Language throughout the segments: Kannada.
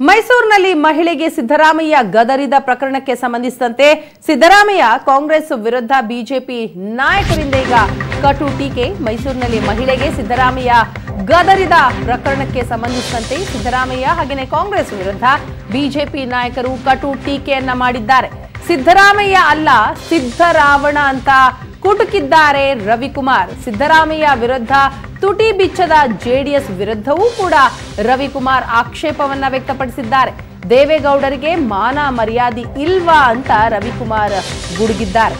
ಮೈಸೂರಿನಲ್ಲಿ ಮಹಿಳೆಗೆ ಸಿದ್ದರಾಮಯ್ಯ ಗದರಿದ ಪ್ರಕರಣಕ್ಕೆ ಸಂಬಂಧಿಸಿದಂತೆ ಸಿದ್ದರಾಮಯ್ಯ ಕಾಂಗ್ರೆಸ್ ವಿರುದ್ಧ ಬಿಜೆಪಿ ನಾಯಕರಿಂದ ಈಗ ಕಟು ಟೀಕೆ ಮೈಸೂರಿನಲ್ಲಿ ಮಹಿಳೆಗೆ ಸಿದ್ದರಾಮಯ್ಯ ಗದರಿದ ಪ್ರಕರಣಕ್ಕೆ ಸಂಬಂಧಿಸಿದಂತೆ ಸಿದ್ದರಾಮಯ್ಯ ಹಾಗೆಯೇ ಕಾಂಗ್ರೆಸ್ ವಿರುದ್ಧ ಬಿಜೆಪಿ ನಾಯಕರು ಕಟು ಟೀಕೆಯನ್ನ ಮಾಡಿದ್ದಾರೆ ಸಿದ್ದರಾಮಯ್ಯ ಅಲ್ಲ ಸಿದ್ದರಾವಣ ಅಂತ ಕುಟುಕಿದ್ದಾರೆ ರವಿಕುಮಾರ್ ಸಿದ್ದರಾಮಯ್ಯ ವಿರುದ್ಧ ತುಟಿ ಬಿಚ್ಚದ ಜೆಡಿಎಸ್ ವಿರುದ್ಧವೂ ಕೂಡ ರವಿಕುಮಾರ್ ಆಕ್ಷೇಪವನ್ನ ವ್ಯಕ್ತಪಡಿಸಿದ್ದಾರೆ ದೇವೇಗೌಡರಿಗೆ ಮಾನ ಮರ್ಯಾದೆ ಇಲ್ವಾ ಅಂತ ರವಿಕುಮಾರ್ ಗುಡುಗಿದ್ದಾರೆ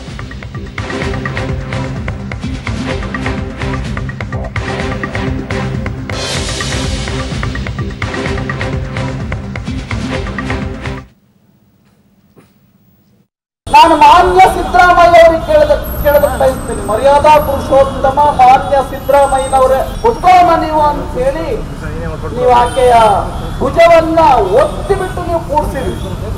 ನಾನು ಮಾನ್ಯ ಸಿದ್ದರಾಮಯ್ಯ ಅವರಿಗೆ ಕೇಳದ ಕೇಳದಕ್ಕೆ ಬಯಸ್ತೀನಿ ಮರ್ಯಾದಾ ಪುರುಷೋತ್ತಮ ಮಾನ್ಯ ಸಿದ್ದರಾಮಯ್ಯನವರೇ ಉತ್ತಮ ನೀವು ಅಂತ ಹೇಳಿ ನೀವು ಆಕೆಯ ಭುಜವನ್ನ ಒತ್ತಿ ಬಿಟ್ಟು ನೀವು ಕೂಡಿಸಿರಿ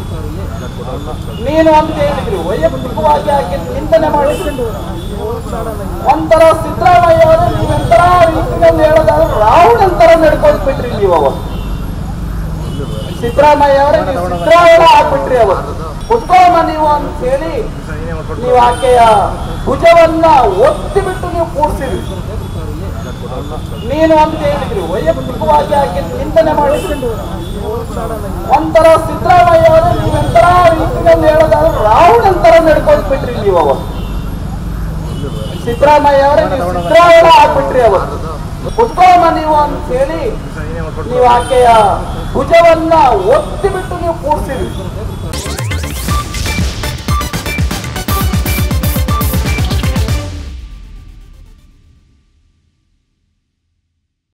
ನೀನು ಅಂತ ಹೇಳಿದ್ರಿ ವೈಯಕ್ತಿಕವಾಗಿ ಆಕೆ ನಿಂದನೆ ಮಾಡಿದ್ರು ಒಂಥರ ಸಿದ್ದರಾಮಯ್ಯ ಅವರೇ ನೀವೆಂತರ ರೀತಿಯಲ್ಲಿ ಹೇಳೋದಾದ್ರೆ ರಾಹುಲ್ ಅಂತರ ನಡ್ಕೊಂಡು ಬಿಟ್ರಿ ನೀವು ಅವತ್ತು ಸಿದ್ದರಾಮಯ್ಯ ಅವರೇ ನೀವು ಸಿದ್ದರಾಮಯ್ಯ ಆಗ್ಬಿಟ್ರಿ ಅವತ್ತು ಕುತ್ಕೋಮ ನೀವು ಅಂತ ಹೇಳಿ ನೀವು ಆಕೆಯ ಭುಜವನ್ನ ಒತ್ತಿ ಬಿಟ್ಟು ನೀವು ಕೂಡಿಸಿರಿ ನೀನು ಅಂತ ಹೇಳಿದ್ರಿ ವೈಯಕ್ತಿಕವಾಗಿ ಆಕೆ ನಿಂದನೆ ಮಾಡಿದ್ರು ಒಂಥರ ಸಿದ್ದರಾಮಯ್ಯ ಅವರೇ ನೀವೆಂತರ ರೀತಿಯಲ್ಲಿ ಹೇಳೋದಾದ್ರೆ ರಾಹುಲ್ ಅಂತರ ನಡ್ಕೊಂಡು ಬಿಟ್ರಿ ನೀವು ಅವತ್ತು ಸಿದ್ದರಾಮಯ್ಯ ಅವರೇ ನೀವು ಸಿದ್ದರಾಮಯ್ಯ ಆಗ್ಬಿಟ್ರಿ ಅವತ್ತು ಕುತ್ಕೋಮ ನೀವು ಅಂತ ಹೇಳಿ ನೀವು ಆಕೆಯ ಭುಜವನ್ನ ಒತ್ತಿ ಬಿಟ್ಟು ನೀವು ಕೂಡಿಸಿರಿ